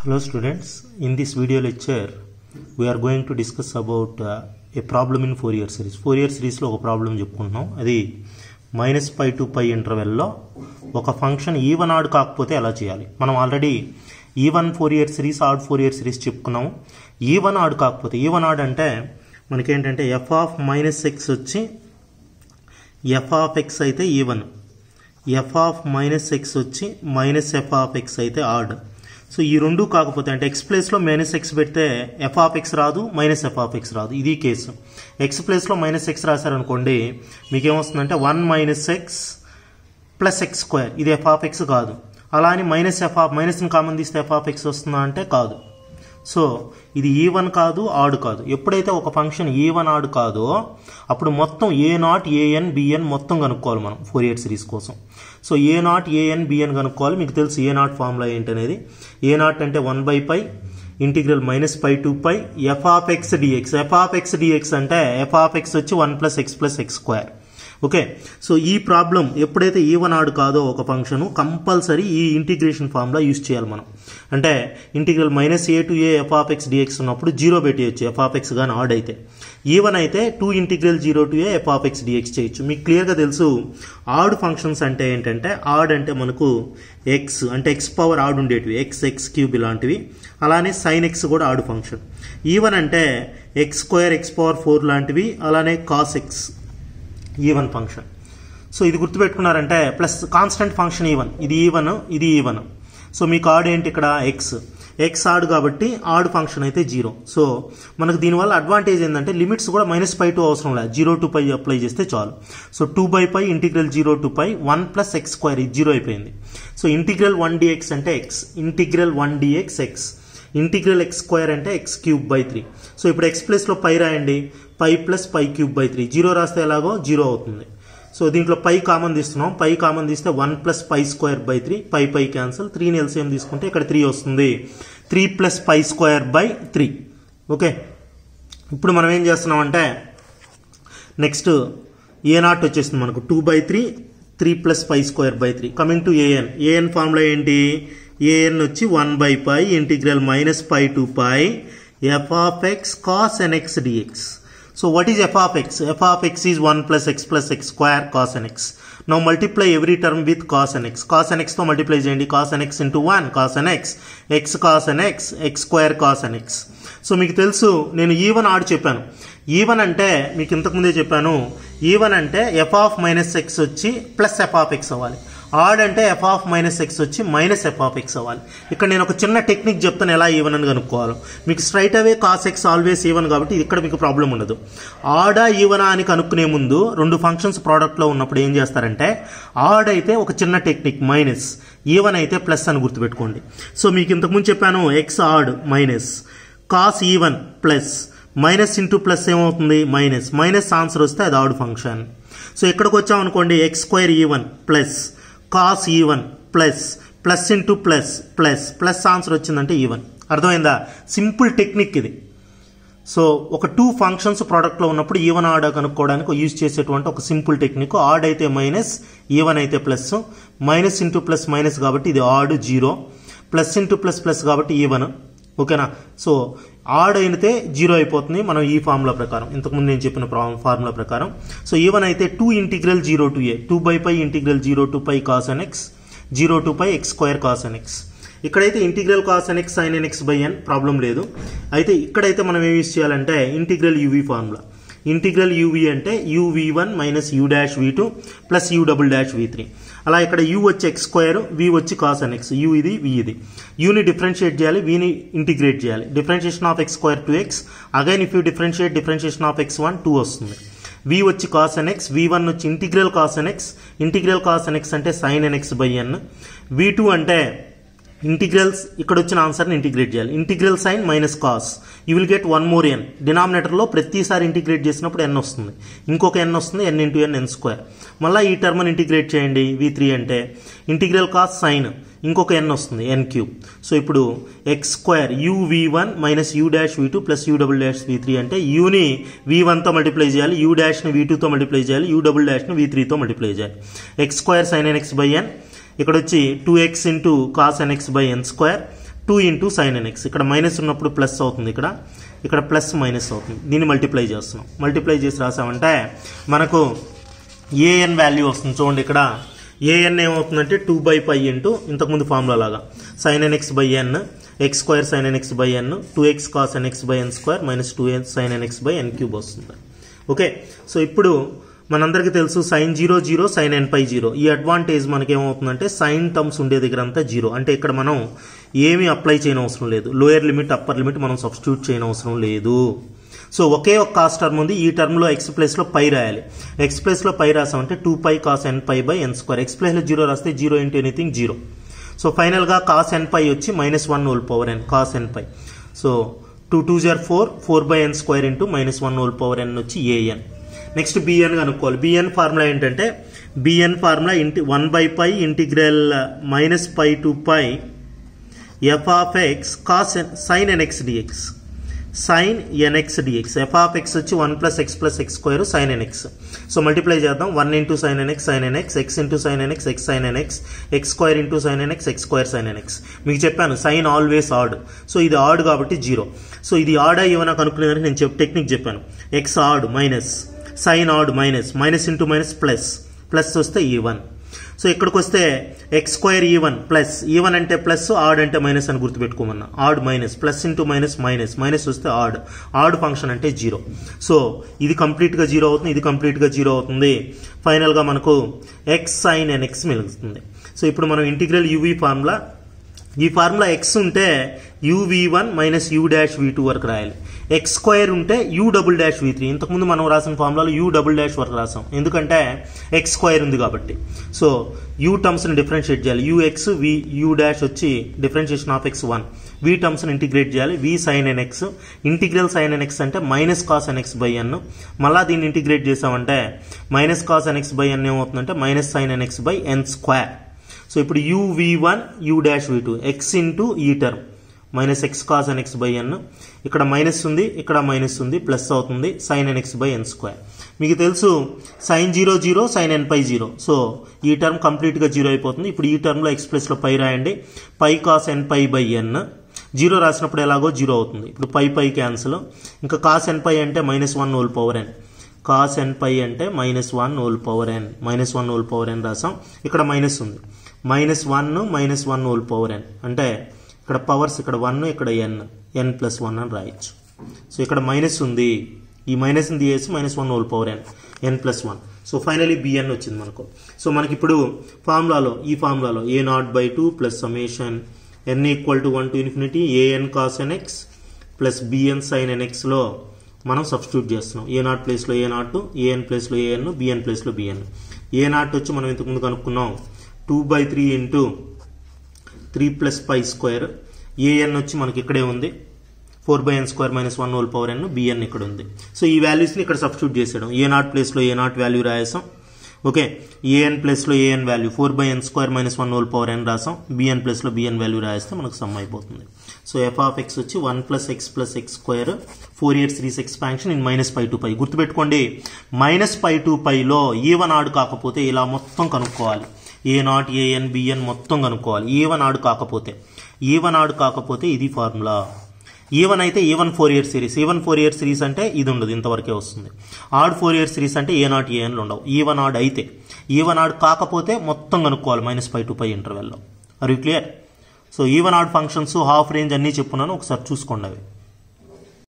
Hello students, in this video lecture we are going to discuss about uh, a problem in Fourier series. Fourier series లో ఒక problem చెప్పుకుంటున్నాం అది minus pi to పై ఇంటర్వెల్లో ఒక function even odd కాకపోతే ఎలా చేయాలి మనం already even four year series odd four year series చెప్పుకున్నాము ఈవన్ ఆడ్ కాకపోతే ఈవన్ ఆడ్ అంటే మనకేంటంటే ఎఫ్ ఆఫ్ మైనస్ ఎక్స్ వచ్చి ఎఫ్ ఆఫ్ ఎక్స్ అయితే even f of minus x వచ్చి మైనస్ ఎఫ్ ఆఫ్ ఎక్స్ అయితే ఆడ్ సో ఈ రెండు కాకపోతే అంటే ఎక్స్ ప్లేస్లో మైనస్ ఎక్స్ పెడితే ఎఫ్ ఆఫ్ ఎక్స్ రాదు మైనస్ ఎఫ్ ఆఫ్ ఎక్స్ రాదు ఇది కేసు ఎక్స్ ప్లేస్లో మైనస్ ఎక్స్ రాశారనుకోండి మీకేమొస్తుందంటే one minus x plus X square ఇది ఎఫ్ ఆఫ్ ఎక్స్ కాదు అలా అని మైనస్ ఎఫ్ ఆఫ్ మైనస్ని కామన్ తీస్తే ఎఫ్ ఆఫ్ ఎక్స్ వస్తుందా అంటే కాదు సో ఇది ఈవన్ కాదు ఆడ్ కాదు ఎప్పుడైతే ఒక ఫంక్షన్ ఈవన్ ఆడ్ కాదో అప్పుడు మొత్తం ఏ నాట్ ఏఎన్ బిఎన్ మొత్తం కనుక్కోవాలి మనం ఫోర్ ఇయర్ సిరీస్ కోసం so a not a n b n కనుక్కోవాలి మీకు తెలుసు ఏ నాట్ ఫార్ములా ఏంటనేది ఏ నాట్ అంటే one by pi integral minus pi to pi f of x dx F of x dx అంటే ఎఫ్ ఆఫ్ ఎక్స్ వచ్చి one plus X plus X square okay so ఈ problem ఎప్పుడైతే even odd కాదో ఒక function compulsory ఈ integration formula use చేయాలి మనం అంటే integral minus A to a f of x dx ఉన్నప్పుడు జీరో పెట్టేయచ్చు ఎఫ్ ఆఫ్ ఎక్స్ కానీ ఆడ్ అయితే ఈవన్ అయితే two integral zero to a f of x dx చేయొచ్చు మీకు క్లియర్గా తెలుసు ఆడ్ ఫంక్షన్స్ అంటే ఏంటంటే ఆడ్ అంటే మనకు ఎక్స్ అంటే ఎక్స్ పవర్ ఆడ్ ఉండేటివి ఎక్స్ ఎక్స్ క్యూబ్ ఇలాంటివి అలానే సైన్ ఎక్స్ కూడా ఆడ్ ఫంక్షన్ ఈవన్ అంటే x square x power four లాంటివి అలానే cos x even function so ఇది గుర్తుపెట్టుకున్నారంటే ప్లస్ కాన్స్టెంట్ ఫంక్షన్ ఈవన్ ఇది ఈవన్ ఇది ఈవన్ సో మీకు ఆడ్ ఏంటి ఇక్కడ ఎక్స్ ఎక్స్ ఆడ్ కాబట్టి ఆడ్ ఫంక్షన్ అయితే జీరో సో మనకు దీనివల్ల అడ్వాంటేజ్ ఏంటంటే లిమిట్స్ కూడా మైనస్ పై టూ అవసరం లేదు జీరో టు పై అప్లై చేస్తే చాలు so two by pi integral zero to pi one plus X square ఇది జీరో అయిపోయింది సో ఇంటిగ్రల్ వన్ డిఎక్స్ అంటే x integral one dx x integral x square అంటే x cube by three so ఇప్పుడు x ప్లస్లో pi రాయండి pi plus pi cube by three zero రాస్తే ఎలాగో zero అవుతుంది సో దీంట్లో పై కామన్ తీస్తున్నాం పై కామన్ తీస్తే one plus pi square by three pi pi cancel త్రీని ఎల్సిఎం తీసుకుంటే ఇక్కడ త్రీ వస్తుంది three plus pi square by three okay ఇప్పుడు మనం ఏం చేస్తున్నామంటే నెక్స్ట్ ఏ నాట్ వచ్చేస్తుంది మనకు two by three three plus pi square by three coming to a n a n formula ఏంటి ఏఎన్ వచ్చి one by pi integral minus pi to pi f of X cos N X dx So what is f of x? f of x is 1 plus x plus x square cos n x. Now multiply every term with cos n x. Cos n x తో multiply చేయండి cos n x into 1 cos n x x cos n x x square cos n x. So మీకు తెలుసు నేను even add చెప్పాను even అంటే మీకు ఇంతకుముందే చెప్పాను ఈవన్ అంటే ఎఫ్ ఆఫ్ మైనస్ ఎక్స్ వచ్చి ప్లస్ ఎఫ్ ఆఫ్ ఎక్స్ అవ్వాలి ఆడ్ అంటే ఎఫ్ ఆఫ్ మైనస్ ఎక్స్ వచ్చి మైనస్ ఎఫ్ ఆఫ్ ఎక్స్ అవ్వాలి ఇక్కడ నేను ఒక చిన్న టెక్నిక్ చెప్తాను ఎలా ఈవన్ అని కనుక్కోవాలి మీకు straight away cos x always even కాబట్టి ఇక్కడ మీకు ప్రాబ్లం ఉండదు ఆడా ఈవనా అని కనుక్కునే ముందు రెండు ఫంక్షన్స్ ప్రోడక్ట్లో ఉన్నప్పుడు ఏం చేస్తారంటే ఆడ్ అయితే ఒక చిన్న టెక్నిక్ మైనస్ ఈవన్ అయితే ప్లస్ అని గుర్తుపెట్టుకోండి సో మీకు ఇంతకుముందు చెప్పాను X odd minus cos even plus minus into plus ఏమవుతుంది మైనస్ మైనస్ ఆన్సర్ వస్తే అది ఆడ్ ఫంక్షన్ సో ఇక్కడికి వచ్చామనుకోండి x square even plus cos even plus plus into plus plus plus answer వచ్చిందంటే ఈవన్ అర్థమైందా సింపుల్ టెక్నిక్ ఇది so ఒక two functions ప్రోడక్ట్లో ఉన్నప్పుడు ఈవన్ ఆడ్ కనుక్కోవడానికి యూజ్ చేసేటువంటి ఒక సింపుల్ టెక్నిక్ ఆడ్ అయితే మైనస్ ఈవన్ అయితే plus minus into plus minus కాబట్టి ఇది odd zero plus into plus plus కాబట్టి ఈవన్ ఓకేనా సో ఆడ్ అయితే జీరో అయిపోతుంది మనం ఈ ఫార్ములా ప్రకారం ఇంతకుముందు నేను చెప్పిన ఫార్ములా ప్రకారం సో ఈవన్ అయితే two integral zero to a two by pi integral zero to pi cos N x zero to pi x square cos N x ఇక్కడైతే integral cos N x sine N X by n problem లేదు అయితే ఇక్కడైతే మనం ఏం use చేయాలంటే integral UV formula integral uv అంటే uv one minus you dash v two plus u double dash v three అలా ఇక్కడ యూ వచ్చి ఎక్స్ స్క్వేర్ వి వచ్చి కాస్ ఎన్ ఎక్స్ యూ ఇది వి ఇది యూని డిఫరెన్షియేట్ చేయాలి వీని ఇంటిగ్రేట్ చేయాలి differentiation of x square to x again if you differentiate differentiation of X one two వస్తుంది వి వచ్చి కాస్ ఎన్ ఎక్స్ వి వన్ వచ్చి ఇంటిగ్రల్ కాస్ ఎన్ X integral cos ఎన్ X అంటే sine N X by n v two అంటే integrals ఇక్కడ వచ్చిన ఆన్సర్ని integrate చేయాలి integral sine minus cos you will get one more n డినామినేటర్లో ప్రతిసారి ఇంటిగ్రేట్ చేసినప్పుడు ఎన్ వస్తుంది ఇంకొక ఎన్ వస్తుంది ఎన్ ఇంటూ ఎన్ ఎన్ స్క్వేర్ మళ్ళీ ఈ టర్మ్ని ఇంటిగ్రేట్ చేయండి వి త్రీ అంటే ఇంటిగ్రల్ కాస్ సైన్ ఇంకొక ఎన్ వస్తుంది ఎన్ క్యూబ్ సో ఇప్పుడు x square u we one minus you dash we two plus u double dash we three అంటే యూని వి వన్తో మల్టిప్లై చేయాలి యూ డాష్ని వి టూతో మల్టిప్లై చేయాలి యూ డబుల్ డాష్ని వి త్రీతో మల్టిప్లై చేయాలి x square sine N X by ఎన్ ఇక్కడ వచ్చి two X into cos N X by N square two into sine N x ఇక్కడ మైనస్ ఉన్నప్పుడు ప్లస్ అవుతుంది ఇక్కడ ఇక్కడ ప్లస్ మైనస్ అవుతుంది దీన్ని మల్టిప్లై చేస్తున్నాం మల్టిప్లై చేసి రాసామంటే మనకు ఏఎన్ వాల్యూ వస్తుంది చూడండి ఇక్కడ ఏఎన్ ఏమవుతుందంటే టూ బై పై ఇంటూ ఇంతకుముందు ఫార్ములా లాగా sine N X by N X square sine N X by N two X cos N X by N square minus two N sine N X by N cube వస్తుంది okay so ఇప్పుడు మనందరికీ తెలుసు sine zero zero sine N pi zero ఈ advantage మనకి ఏమవుతుందంటే sign terms ఉండే దగ్గర అంతా జీరో అంటే ఇక్కడ మనం ఏమీ అప్లై చేయని అవసరం లేదు లోయర్ లిమిట్ అప్పర్ లిమిట్ మనం సబ్స్టిట్యూట్ చేయని అవసరం లేదు సో ఒకే ఒక కాస్ టర్మ్ ఉంది ఈ టర్మ్లో ఎక్స్ ప్లేస్లో పై రాయాలి ఎక్స్ ప్లేస్లో పై రాసామంటే two pi cos N pi by N square X ప్లేస్లో జీరో రాస్తే zero into anything zero so ఫైనల్గా కాస్ ఎన్ పై వచ్చి minus one whole power N cos N pi so two two జార్ four four by N square into minus one whole power N వచ్చి A N next B N కనుక్కోవాలి B N formula ఏంటంటే B N formula ఇంటి one by pi integral minus pi to pi f of X cos sine N X D X sine N X D X F of X వచ్చి one plus X plus X square sine N X so multiply చేద్దాం one into sine N X sine N X X into sine N X X sine N X X square into sine N X X square sine N X మీకు చెప్పాను sine always odd so ఇది odd కాబట్టి zero so ఇది odd ఏమైనా కనుక్కునేదానికి నేను చెప్ టెక్నిక్ చెప్పాను X odd minus sign odd minus minus into minus plus plus వస్తే ఈ వన్ సో ఇక్కడికి వస్తే X square even plus even అంటే ప్లస్ ఆడ్ అంటే మైనస్ అని గుర్తుపెట్టుకోమన్నా odd minus plus into minus minus minus వస్తే ఆడ్ ఆడ్ ఫంక్షన్ అంటే జీరో సో ఇది కంప్లీట్గా జీరో అవుతుంది ఇది కంప్లీట్గా జీరో అవుతుంది ఫైనల్గా మనకు ఎక్స్ సైన్ అండ్ ఎక్స్ మిగులుతుంది సో ఇప్పుడు మనం ఇంటిగ్రల్ యూవీ ఫార్ములా ఈ ఫార్ములా ఎక్స్ ఉంటే U V one minus you dash we two వరకు రాయాలి ఎక్స్ స్క్వేర్ ఉంటే యూ డబుల్ డాష్ వి త్రీ ఇంతకుముందు మనం రాసిన ఫార్ములాలో యూ డబుల్ డాష్ వరకు రాసాం ఎందుకంటే ఎక్స్ స్క్వేర్ ఉంది కాబట్టి సో యూ టర్మ్స్ని డిఫరెన్షియేట్ చేయాలి U X V U dash వచ్చి differentiation of X one V టర్మ్స్ని ఇంటిగ్రేట్ చేయాలి వి సైన్ ఎన్ ఎక్స్ ఇంటిగ్రల్ సైన్ ఎన్ ఎక్స్ అంటే minus cos N X by N మళ్ళా దీన్ని ఇంటిగ్రేట్ చేసామంటే minus cos N X by N ఏమవుతుందంటే minus sine N X by N square so ఇప్పుడు U వి one U dash వి two X into ఈ term minus X cos N X by ఎన్ ఇక్కడ minus ఉంది ఇక్కడ minus ఉంది plus అవుతుంది sine N X by N square మీకు తెలుసు sine zero zero sine N pi zero so ఈ term కంప్లీట్గా జీరో అయిపోతుంది ఇప్పుడు ఈ టర్మ్లో ఎక్స్ ప్లస్లో పై రాయండి pi cos N pi by N zero రాసినప్పుడు ఎలాగో జీరో అవుతుంది ఇప్పుడు పై పై క్యాన్సిల్ ఇంకా కాస్ ఎన్ పై అంటే minus one whole power N cos N pi అంటే minus one whole power N minus one whole power N రాసాం ఇక్కడ మైనస్ ఉంది minus one minus one whole power N అంటే ఇక్కడ పవర్స్ ఇక్కడ one ఇక్కడ ఎన్ N plus one అని రాయొచ్చు సో ఇక్కడ మైనస్ ఉంది ఈ మైనస్ తీసేసి minus one whole power N N plus one so finally B N వచ్చింది మనకు సో మనకి ఇప్పుడు ఫార్ములాలో ఈ ఫార్ములాలో A naught by two plus summation N equal to one to infinity A N cos N X plus B N sine N ఎక్స్లో మనం substitute చేస్తున్నాం ఏ నాట్ ప్లేస్లో ఏ నాట్ ఏఎన్ ప్లేస్లో ఏఎన్ బిఎన్ ప్లేస్లో బిఎన్ ఏ నాట్ వచ్చి మనం ఇంతకుముందు కనుక్కున్నాం two by three into three plus pi square A N వచ్చి మనకి ఇక్కడే ఉంది four by N square minus one whole power N B N ఇక్కడ ఉంది సో ఈ వాల్యూస్ని ఇక్కడ సబ్స్టిట్యూట్ చేసాడు ఏ నాట్ ప్లేస్లో ఏ నాట్ వాల్యూ రాసాం ఓకే ఏఎన్ ప్లస్లో A N value four by N square minus one whole power N రాసాం బిఎన్ ప్లస్లో బిఎన్ వాల్యూ రాస్తే మనకు సమ్ అయిపోతుంది సో ఎఫ్ ఆఫ్ ఎక్స్ వచ్చి one plus X plus X square four year series expansion in minus pi to pi గుర్తుపెట్టుకోండి minus pi to పైలో even odd కాకపోతే ఇలా మొత్తం కనుక్కోవాలి ఏ నాట్ ఏఎన్ బిఎన్ మొత్తం కనుక్కోవాలి ఈవన్ ఆడు కాకపోతే ఈవన్ ఆడు కాకపోతే ఇది ఫార్ములా ఈవన్ అయితే even four year series even four year series అంటే ఇది ఉండదు ఇంతవరకే వస్తుంది ఆడ్ ఫోర్ ఇయర్ సిరీస్ అంటే ఏ నాట్ ఏఎన్లు ఉండవు ఈవన్ ఆడ్ అయితే ఈవన్ ఆడ్ కాకపోతే మొత్తం కనుక్కోవాలి మైనస్ ఫైవ్ టు ఫైవ్ ఇంటర్వెల్లో are you clear so even odd functions half range అన్నీ చెప్పున్నాను ఒకసారి చూసుకోండి అవి